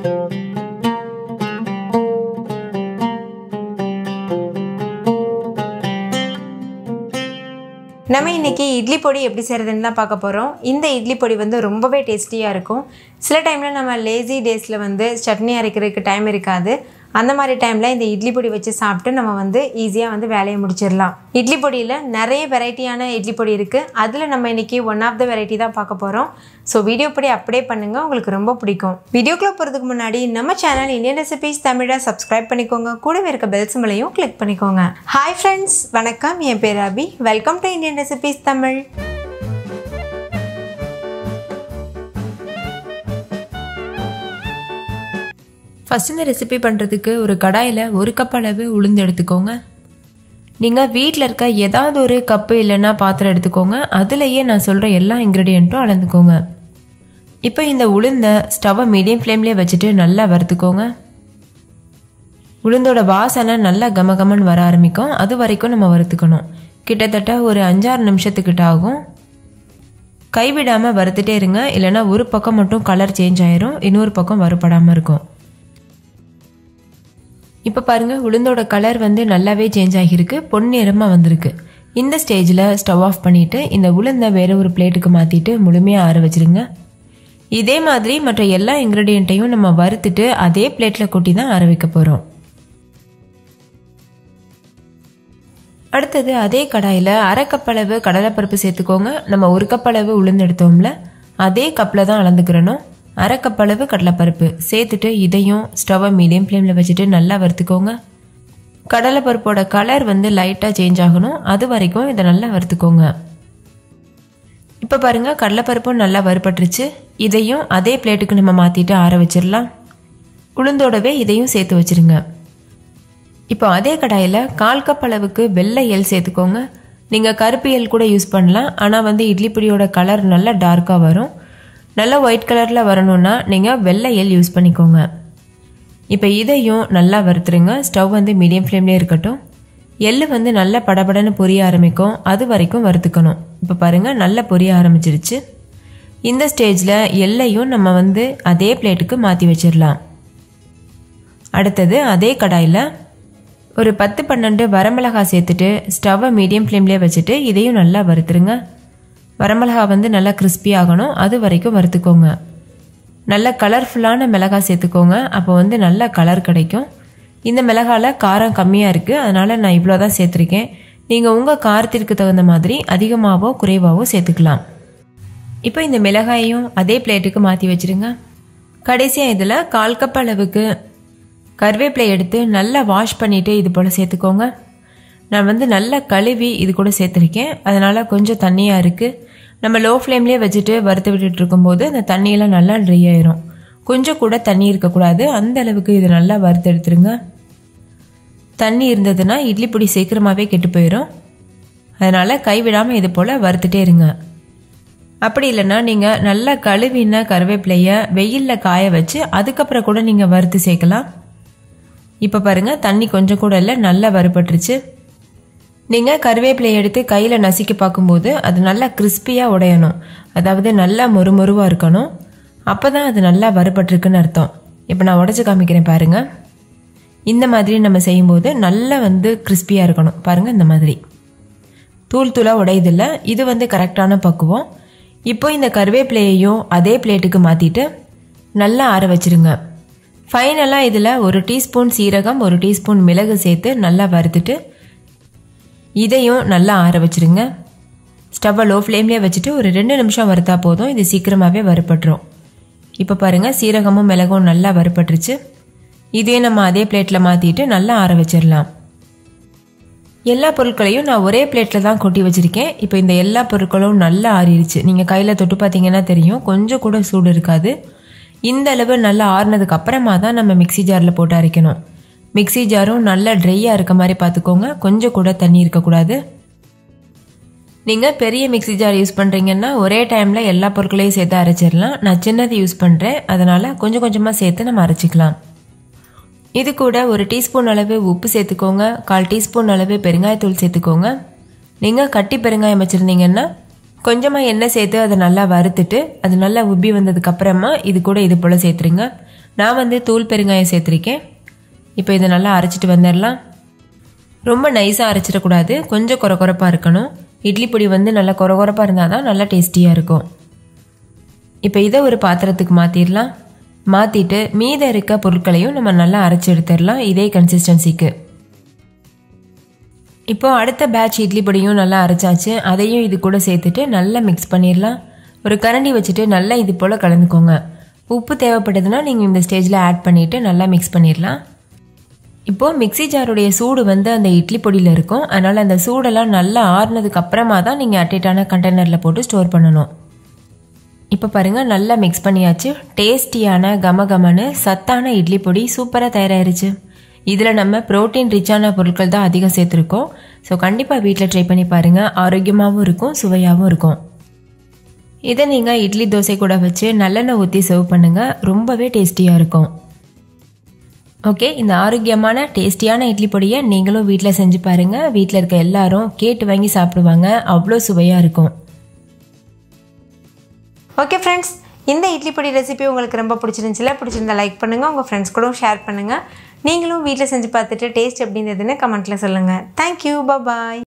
நம்ம இன்னைக்கு இட்லி பொடி எப்படி செய்கிறதுன்னு தான் பார்க்க போகிறோம் இந்த இட்லி பொடி வந்து ரொம்பவே டேஸ்டியாக இருக்கும் சில டைமில் நம்ம லேசி டேஸில் வந்து சட்னி அரைக்கிறதுக்கு டைம் இருக்காது அந்த மாதிரி டைமில் இந்த இட்லி பொடி வச்சு சாப்பிட்டு நம்ம வந்து ஈஸியாக வந்து வேலையை முடிச்சிடலாம் இட்லி பொடியில் நிறைய வெரைட்டியான இட்லி பொடி இருக்குது அதில் நம்ம இன்னைக்கு ஒன் ஆஃப் த வெரைட்டி தான் பார்க்க போகிறோம் ஸோ வீடியோ படி அப்ளை பண்ணுங்கள் உங்களுக்கு ரொம்ப பிடிக்கும் வீடியோக்குள்ளே போகிறதுக்கு முன்னாடி நம்ம சேனல் இந்தியன் ரெசிபீஸ் தமிழை சப்ஸ்கிரைப் பண்ணிக்கோங்க கூடவே இருக்க பெல் சிம்பிளையும் கிளிக் பண்ணிக்கோங்க ஹாய் ஃப்ரெண்ட்ஸ் வணக்கம் என் பேர் Abhi welcome to Indian recipes Tamil first இந்த ரெசிபி பண்ணுறதுக்கு ஒரு கடாயில் ஒரு கப் அளவு உளுந்து எடுத்துக்கோங்க நீங்கள் வீட்டில் இருக்க ஏதாவது ஒரு கப்பு இல்லைன்னா பாத்திரம் எடுத்துக்கோங்க அதுலேயே நான் சொல்கிற எல்லா இன்க்ரீடியண்ட்டும் அளந்துக்கோங்க இப்போ இந்த உளுந்தை ஸ்டவ்வை மீடியம் ஃப்ளேம்லேயே வச்சுட்டு நல்லா வறுத்துக்கோங்க உளுந்தோட வாசனை நல்லா கம கமன்னு வர ஆரம்பிக்கும் அது வரைக்கும் நம்ம வறுத்துக்கணும் கிட்டத்தட்ட ஒரு அஞ்சாறு நிமிஷத்துக்கிட்ட ஆகும் கைவிடாமல் வறுத்துட்டே இருங்க இல்லைன்னா ஒரு பக்கம் மட்டும் கலர் சேஞ்ச் ஆயிரும் இன்னொரு பக்கம் வறுபடாமல் இருக்கும் இப்போ பாருங்கள் உளுந்தோட கலர் வந்து நல்லாவே சேஞ்ச் ஆகியிருக்கு பொன்னிறமாக வந்திருக்கு இந்த ஸ்டேஜில் ஸ்டவ் ஆஃப் பண்ணிவிட்டு இந்த உளுந்தை வேறு ஒரு பிளேட்டுக்கு மாற்றிட்டு முழுமையாக ஆற வச்சிருங்க இதே மாதிரி மற்ற எல்லா இன்க்ரீடியண்ட்டையும் நம்ம வறுத்துட்டு அதே பிளேட்டில் கொட்டி தான் ஆற வைக்க போகிறோம் அடுத்தது அதே கடாயில் அரை கப் அளவு கடலைப்பருப்பு சேர்த்துக்கோங்க நம்ம ஒரு கப் அளவு உளுந்து எடுத்தோம்ல அதே கப்பில் தான் அளந்துக்கிறணும் அரை கப் அளவு கடலைப்பருப்பு சேர்த்துட்டு இதையும் ஸ்டவ்வை மீடியம் ஃப்ளேமில் வச்சுட்டு நல்லா வறுத்துக்கோங்க கடலைப்பருப்போட கலர் வந்து லைட்டாக சேஞ்ச் ஆகணும் அது வரைக்கும் இதை நல்லா வறுத்துக்கோங்க இப்போ பாருங்கள் கடலைப்பருப்பும் நல்லா வறுபட்டுருச்சு இதையும் அதே பிளேட்டுக்கு நம்ம மாற்றிட்டு ஆற வச்சிடலாம் உளுந்தோடவே இதையும் சேர்த்து வச்சுருங்க இப்போ அதே கடாயில் கால் கப் அளவுக்கு வெள்ளை எல் சேர்த்துக்கோங்க நீங்கள் கருப்பு எல் கூட யூஸ் பண்ணலாம் ஆனால் வந்து இட்லி பொடியோட கலர் நல்லா டார்க்காக வரும் நல்லா ஒயிட் கலரில் வரணும்னா நீங்கள் வெள்ளை எல் யூஸ் பண்ணிக்கோங்க இப்போ இதையும் நல்லா வறுத்துருங்க ஸ்டவ் வந்து மீடியம் ஃப்ளேம்லேயே இருக்கட்டும் எள்ளு வந்து நல்லா படபடன்னு பொரிய ஆரம்பிக்கும் அது வரைக்கும் வறுத்துக்கணும் இப்போ பாருங்கள் நல்லா பொரிய ஆரம்பிச்சிருச்சு இந்த ஸ்டேஜில் எல்லையும் நம்ம வந்து அதே பிளேட்டுக்கு மாற்றி வச்சிடலாம் அடுத்தது அதே கடாயில் ஒரு பத்து பன்னெண்டு வரமிளகாய் சேர்த்துட்டு ஸ்டவ்வை மீடியம் ஃப்ளேம்லேயே வச்சுட்டு இதையும் நல்லா வறுத்துருங்க வரமிளகா வந்து நல்லா கிறிஸ்பி ஆகணும் அது வரைக்கும் வறுத்துக்கோங்க நல்ல கலர்ஃபுல்லான மிளகாய் சேர்த்துக்கோங்க அப்போ வந்து நல்ல கலர் கிடைக்கும் இந்த மிளகாவில் காரம் கம்மியாக இருக்குது அதனால் நான் இவ்வளோ தான் சேர்த்துருக்கேன் நீங்கள் உங்கள் காரத்திற்கு தகுந்த மாதிரி அதிகமாகவோ குறைவாகவோ சேர்த்துக்கலாம் இப்போ இந்த மிளகாயையும் அதே பிளேட்டுக்கு மாற்றி வச்சுருங்க கடைசியாக இதில் கால் கப் அளவுக்கு கருவேப்பிலை எடுத்து நல்லா வாஷ் பண்ணிவிட்டு இது போல் சேர்த்துக்கோங்க நான் வந்து நல்லா கழுவி இது கூட சேர்த்துருக்கேன் அதனால் கொஞ்சம் தண்ணியாக இருக்குது நம்ம லோ ஃப்ளேம்லேயே வச்சுட்டு வறுத்து விட்டுட்டு இருக்கும்போது அந்த தண்ணியெல்லாம் நல்லா ட்ரை ஆயிரும் கொஞ்சம் கூட தண்ணி இருக்கக்கூடாது அந்த அளவுக்கு இது நல்லா வறுத்து எடுத்துருங்க தண்ணி இருந்ததுன்னா இட்லி பொடி சீக்கிரமாகவே கெட்டு போயிடும் அதனால் கைவிடாமல் இது போல் வறுத்துட்டே இருங்க அப்படி இல்லைன்னா நீங்கள் நல்லா கழுவின கருவேப்பிலையை வெயிலில் காய வச்சு அதுக்கப்புறம் கூட நீங்கள் வறுத்து சேர்க்கலாம் இப்போ பாருங்கள் தண்ணி கொஞ்சம் கூட இல்லை நல்லா வறுபட்டுருச்சு நீங்கள் கருவேப்பிலை எடுத்து கையில் நசுக்கி பார்க்கும்போது அது நல்லா கிறிஸ்பியாக உடையணும் அதாவது நல்லா மொறுமொருவாக இருக்கணும் அப்போ தான் அது நல்லா வறுபட்டுருக்குன்னு அர்த்தம் இப்போ நான் உடச்சி காமிக்கிறேன் பாருங்கள் இந்த மாதிரி நம்ம செய்யும்போது நல்லா வந்து கிறிஸ்பியாக இருக்கணும் பாருங்கள் இந்த மாதிரி தூள் தூளாக உடையதில்ல இது வந்து கரெக்டான பக்குவம் இப்போ இந்த கருவேப்பிலையையும் அதே பிளேட்டுக்கு மாற்றிட்டு நல்லா ஆற வச்சிருங்க ஃபைனலாக இதில் ஒரு டீஸ்பூன் சீரகம் ஒரு டீஸ்பூன் மிளகு சேர்த்து நல்லா வறுத்துட்டு இதையும் நல்லா ஆற வச்சிருங்க ஸ்டவ்வை லோ ஃப்ளேம்லேயே வச்சுட்டு ஒரு ரெண்டு நிமிஷம் வறுத்தா போதும் இது சீக்கிரமாகவே வறுப்பட்டுரும் இப்போ பாருங்கள் சீரகமும் மிளகும் நல்லா வறுப்பட்டுருச்சு இதையும் நம்ம அதே பிளேட்டில் மாற்றிட்டு நல்லா ஆற வச்சிடலாம் எல்லா பொருட்களையும் நான் ஒரே பிளேட்டில் தான் கொட்டி வச்சுருக்கேன் இப்போ இந்த எல்லா பொருட்களும் நல்லா ஆறிடுச்சு நீங்கள் கையில் தொட்டு பார்த்தீங்கன்னா தெரியும் கொஞ்சம் கூட சூடு இருக்காது இந்த அளவு நல்லா ஆறுனதுக்கு அப்புறமா தான் நம்ம மிக்சி ஜாரில் போட்டு அரைக்கணும் மிக்சி ஜாரும் நல்லா ட்ரையாக இருக்க மாதிரி பார்த்துக்கோங்க கொஞ்சம் கூட தண்ணி இருக்கக்கூடாது நீங்கள் பெரிய மிக்சி ஜார் யூஸ் பண்ணுறீங்கன்னா ஒரே டைமில் எல்லா பொருட்களையும் சேர்த்து அரைச்சிடலாம் நான் சின்னது யூஸ் பண்ணுறேன் அதனால் கொஞ்சம் கொஞ்சமாக சேர்த்து நம்ம அரைச்சிக்கலாம் இது கூட ஒரு டீஸ்பூன் அளவு உப்பு சேர்த்துக்கோங்க கால் டீஸ்பூன் அளவு பெருங்காயத்தூள் சேர்த்துக்கோங்க நீங்கள் கட்டி பெருங்காயம் வச்சுருந்தீங்கன்னா கொஞ்சமாக எண்ணெய் சேர்த்து அதை நல்லா வறுத்துட்டு அது நல்லா உப்பி வந்ததுக்கு அப்புறமா இது கூட இது போல் சேர்த்துருங்க நான் வந்து தூள் பெருங்காயம் சேர்த்துருக்கேன் இப்போ இதை நல்லா அரைச்சிட்டு வந்துடலாம் ரொம்ப நைஸாக அரைச்சிடக்கூடாது கொஞ்சம் குறை குறைப்பாக இருக்கணும் இட்லி பொடி வந்து நல்லா குறை குறைப்பாக இருந்தால் தான் நல்லா டேஸ்டியாக இருக்கும் இப்போ இதை ஒரு பாத்திரத்துக்கு மாற்றிடலாம் மாற்றிட்டு மீதம் இருக்க பொருட்களையும் நம்ம நல்லா அரைச்சி எடுத்துடலாம் இதே கன்சிஸ்டன்சிக்கு இப்போ அடுத்த பேட்ச் இட்லி பொடியும் நல்லா அரைச்சாச்சு அதையும் இது கூட சேர்த்துட்டு நல்லா மிக்ஸ் பண்ணிடலாம் ஒரு கரண்டி வச்சுட்டு நல்லா இது போல் கலந்துக்கோங்க உப்பு தேவைப்பட்டதுன்னா நீங்கள் இந்த ஸ்டேஜில் ஆட் பண்ணிவிட்டு நல்லா மிக்ஸ் பண்ணிடலாம் இப்போது மிக்ஸி ஜாருடைய சூடு வந்து அந்த இட்லி பொடியில் இருக்கும் அதனால் அந்த சூடெல்லாம் நல்லா ஆறுனதுக்கு அப்புறமா தான் நீங்கள் அட்டேட்டான கண்டெய்னரில் போட்டு ஸ்டோர் பண்ணணும் இப்போ பாருங்கள் நல்லா மிக்ஸ் பண்ணியாச்சு டேஸ்டியான கம கமன்னு சத்தான இட்லி பொடி சூப்பராக தயாராகிருச்சு இதில் நம்ம ப்ரோட்டீன் ரிச்சான பொருட்கள் தான் அதிகம் சேர்த்துருக்கோம் ஸோ கண்டிப்பாக வீட்டில் ட்ரை பண்ணி பாருங்கள் ஆரோக்கியமாகவும் இருக்கும் சுவையாகவும் இருக்கும் இதை நீங்கள் இட்லி தோசை கூட வச்சு நல்லெண்ணெய் ஊற்றி சர்வ் பண்ணுங்கள் ரொம்பவே டேஸ்டியாக இருக்கும் ஓகே இந்த ஆரோக்கியமான டேஸ்டியான இட்லி பொடியை நீங்களும் வீட்டில் செஞ்சு பாருங்கள் வீட்டில் இருக்க எல்லாரும் கேட்டு வாங்கி சாப்பிடுவாங்க அவ்வளோ சுவையாக இருக்கும் ஓகே ஃப்ரெண்ட்ஸ் இந்த இட்லி பொடி ரெசிபி உங்களுக்கு ரொம்ப பிடிச்சிருந்துச்சுல பிடிச்சிருந்தா லைக் பண்ணுங்கள் உங்கள் ஃப்ரெண்ட்ஸ் கூடவும் ஷேர் பண்ணுங்கள் நீங்களும் வீட்டில் செஞ்சு பார்த்துட்டு டேஸ்ட் எப்படி இருந்ததுன்னு கமெண்ட்டில் சொல்லுங்கள் தேங்க்யூ பாய்